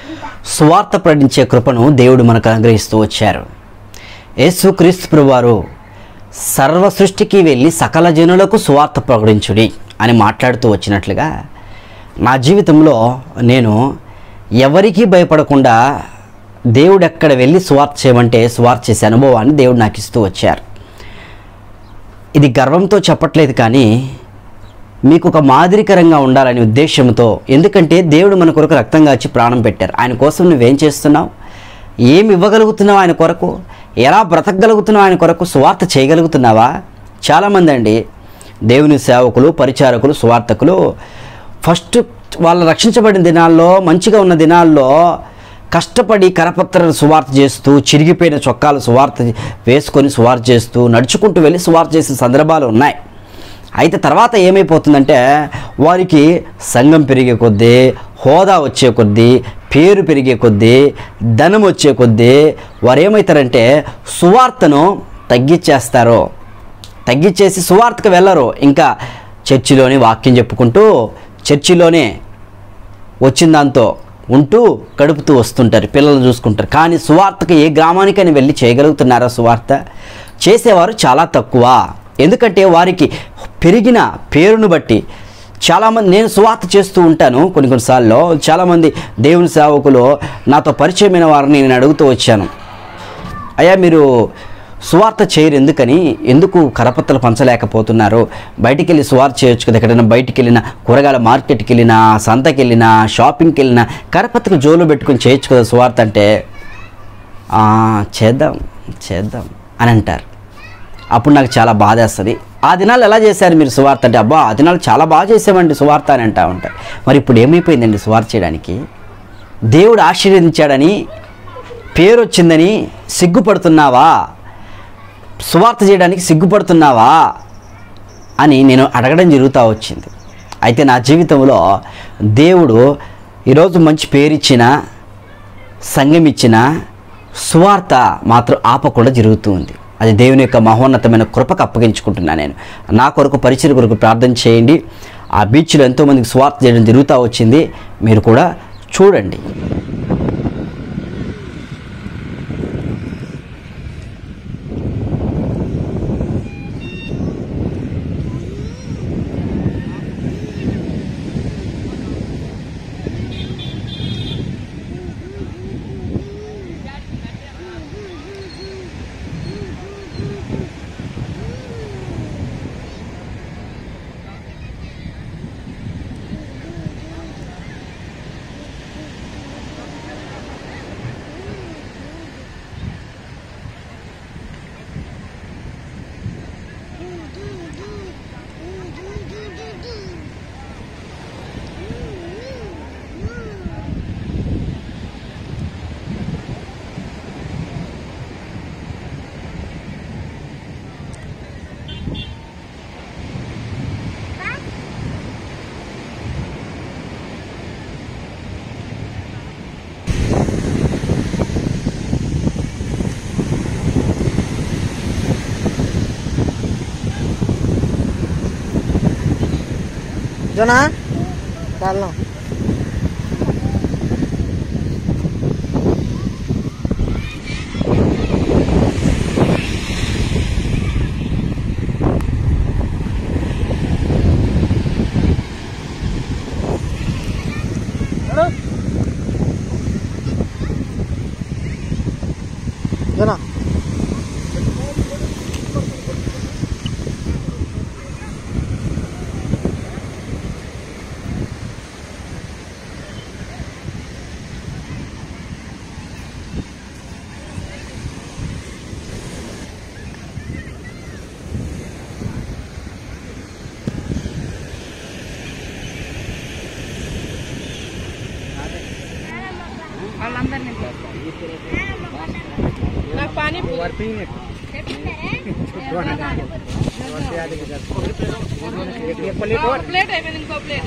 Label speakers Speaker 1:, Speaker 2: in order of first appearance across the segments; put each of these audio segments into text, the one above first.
Speaker 1: సువార్త ప్రకటించే కృపను దేవుడు మనకు అనుగ్రహిస్తూ వచ్చారు యేసుక్రీస్తు ప్రభువారు సర్వ సృష్టికి వెళ్ళి సకల జనులకు సువార్త ప్రకటించుడి అని మాట్లాడుతూ వచ్చినట్లుగా నా జీవితంలో నేను ఎవరికీ భయపడకుండా దేవుడు ఎక్కడ వెళ్ళి సువార్త చేయమంటే సువార్త చేసే అనుభవాన్ని దేవుడు నాకు ఇస్తూ వచ్చారు ఇది గర్వంతో చెప్పట్లేదు కానీ మీకు ఒక మాదిరికరంగా ఉండాలనే ఉద్దేశంతో ఎందుకంటే దేవుడు మన కొరకు రక్తం కాచి ప్రాణం పెట్టారు ఆయన కోసం నువ్వేం చేస్తున్నావు ఏమి ఇవ్వగలుగుతున్నావు ఆయన కొరకు ఎలా బ్రతకగలుగుతున్నావు ఆయన కొరకు సువార్త చేయగలుగుతున్నావా చాలామంది అండి దేవుని సేవకులు పరిచారకులు సువార్తకులు ఫస్ట్ వాళ్ళు రక్షించబడిన దినాల్లో మంచిగా ఉన్న దినాల్లో కష్టపడి కరపత్ర సువార్త చేస్తూ చిరిగిపోయిన చొక్కాలు సువార్త వేసుకొని సువార్త చేస్తూ నడుచుకుంటూ వెళ్ళి సువార్త చేసిన సందర్భాలు ఉన్నాయి అయితే తర్వాత ఏమైపోతుందంటే వారికి సంఘం పెరిగే కొద్దీ హోదా వచ్చే కొద్దీ పేరు పెరిగే కొద్దీ ధనం వచ్చే కొద్దీ వారు ఏమవుతారంటే సువార్తను తగ్గించేస్తారు తగ్గించేసి సువార్తకు వెళ్ళరు ఇంకా చర్చిలోనే వాక్యం చెప్పుకుంటూ చర్చిలోనే వచ్చిన దాంతో ఉంటూ గడుపుతూ వస్తుంటారు పిల్లలు చూసుకుంటారు కానీ సువార్తకు ఏ గ్రామానికైనా వెళ్ళి చేయగలుగుతున్నారా సువార్త చేసేవారు చాలా తక్కువ ఎందుకంటే వారికి పెరిగిన పేరును బట్టి చాలామంది నేను సువార్త చేస్తూ ఉంటాను కొన్ని కొన్నిసార్లు చాలామంది దేవుని సేవకులు నాతో పరిచయమైన వారిని నేను అడుగుతూ వచ్చాను అయ్యా మీరు సువార్త చేయరు ఎందుకని ఎందుకు కరపత్రలు పంచలేకపోతున్నారు బయటికి వెళ్ళి సువార్త చేయొచ్చు కదా ఎక్కడైనా బయటికి వెళ్ళినా కూరగాయల మార్కెట్కి వెళ్ళినా సంతకి వెళ్ళినా షాపింగ్కి వెళ్ళినా కరపత్రిక జోలు పెట్టుకొని చేయొచ్చు కదా సువార్త అంటే "ఆ, చేద్దాం చేద్దాం అని అంటారు అప్పుడు నాకు చాలా బాధ వేస్తుంది ఆ దినాలు ఎలా చేశారు మీరు సువార్త అంటే అబ్బా ఆ దినాలు చాలా బాగా చేసామండి సువార్త అని అంటా ఉంటారు మరి ఇప్పుడు ఏమైపోయిందండి సువార్త చేయడానికి దేవుడు ఆశీర్వదించాడని పేరు వచ్చిందని సిగ్గుపడుతున్నావా సువార్త చేయడానికి సిగ్గుపడుతున్నావా అని నేను అడగడం జరుగుతూ వచ్చింది అయితే నా జీవితంలో దేవుడు ఈరోజు మంచి పేరు ఇచ్చిన సంఘం ఇచ్చిన సువార్త మాత్రం ఆపకుండా జరుగుతూ ఉంది అది దేవుని యొక్క మహోన్నతమైన కృపకు అప్పగించుకుంటున్నా నేను నా కొరకు పరిచయ కొరకు ప్రార్థన చేయండి ఆ బీచ్లో ఎంతోమందికి స్వార్థ చేయడం జరుగుతూ వచ్చింది మీరు కూడా చూడండి
Speaker 2: జోనా వెళ్దాం జోనా
Speaker 3: నాకు పానీ ప్లేట్ అయిపోయింది ఇంకో ప్లేట్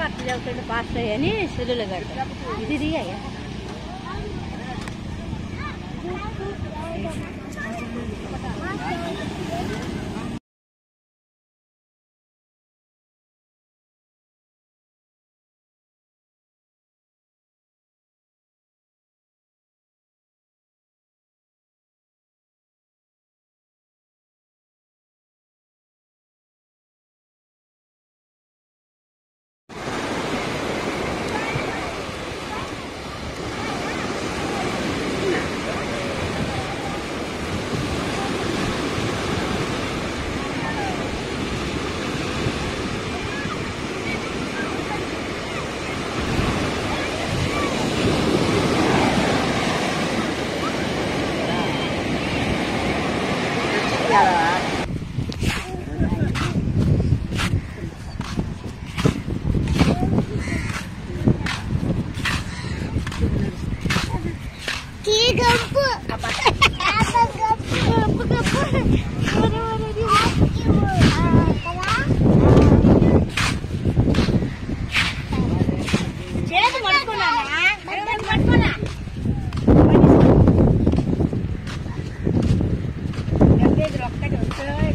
Speaker 4: సువార్త చదువుతుంటే పాస్టర్ అని సెల్లులో కడతారు ఇది దిగాయా చేతి పట్టుకున్నా పట్టుకున్నా ఒక్కటి వస్తుంది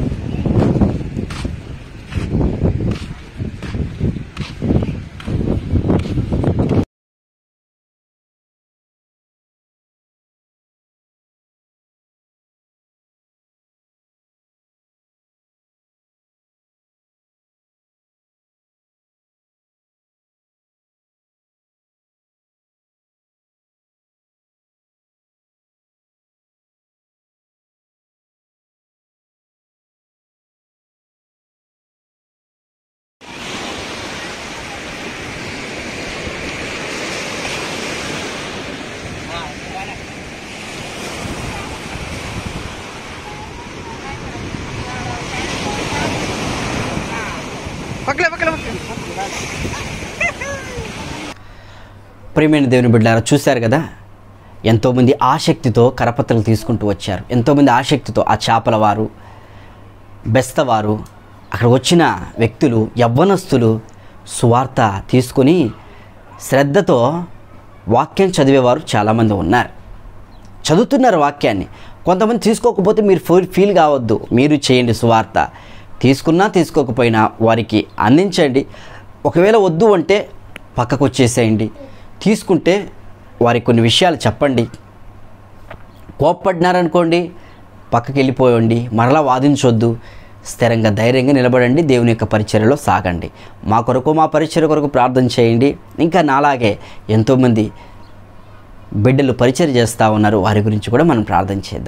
Speaker 2: పక్కలే పక్కలే పక్కలే
Speaker 1: ప్రియమైన దేవుని బిడ్డారా చూశారు కదా ఎంతోమంది ఆసక్తితో కరపత్రలు తీసుకుంటూ వచ్చారు ఎంతోమంది ఆసక్తితో ఆ చేపల వారు బెస్తవారు అక్కడ వచ్చిన వ్యక్తులు యవ్వనస్తులు సువార్త తీసుకొని శ్రద్ధతో వాక్యం చదివేవారు చాలామంది ఉన్నారు చదువుతున్నారు వాక్యాన్ని కొంతమంది తీసుకోకపోతే మీరు ఫీల్ ఫీల్ కావద్దు మీరు చేయండి సువార్త తీసుకున్నా తీసుకోకపోయినా వారికి అందించండి ఒకవేళ వద్దు అంటే పక్కకు వచ్చేసేయండి తీసుకుంటే వారికి కొన్ని విషయాలు చెప్పండి కోప్పడినారనుకోండి పక్కకి వెళ్ళిపోయండి మరలా వాదించొద్దు స్థిరంగా ధైర్యంగా నిలబడండి దేవుని యొక్క పరిచర్యలో సాగండి మా కొరకు మా పరిచర్య కొరకు ప్రార్థన చేయండి ఇంకా నాలాగే ఎంతోమంది బిడ్డలు పరిచయం చేస్తూ ఉన్నారు వారి గురించి కూడా మనం ప్రార్థన చేద్దాం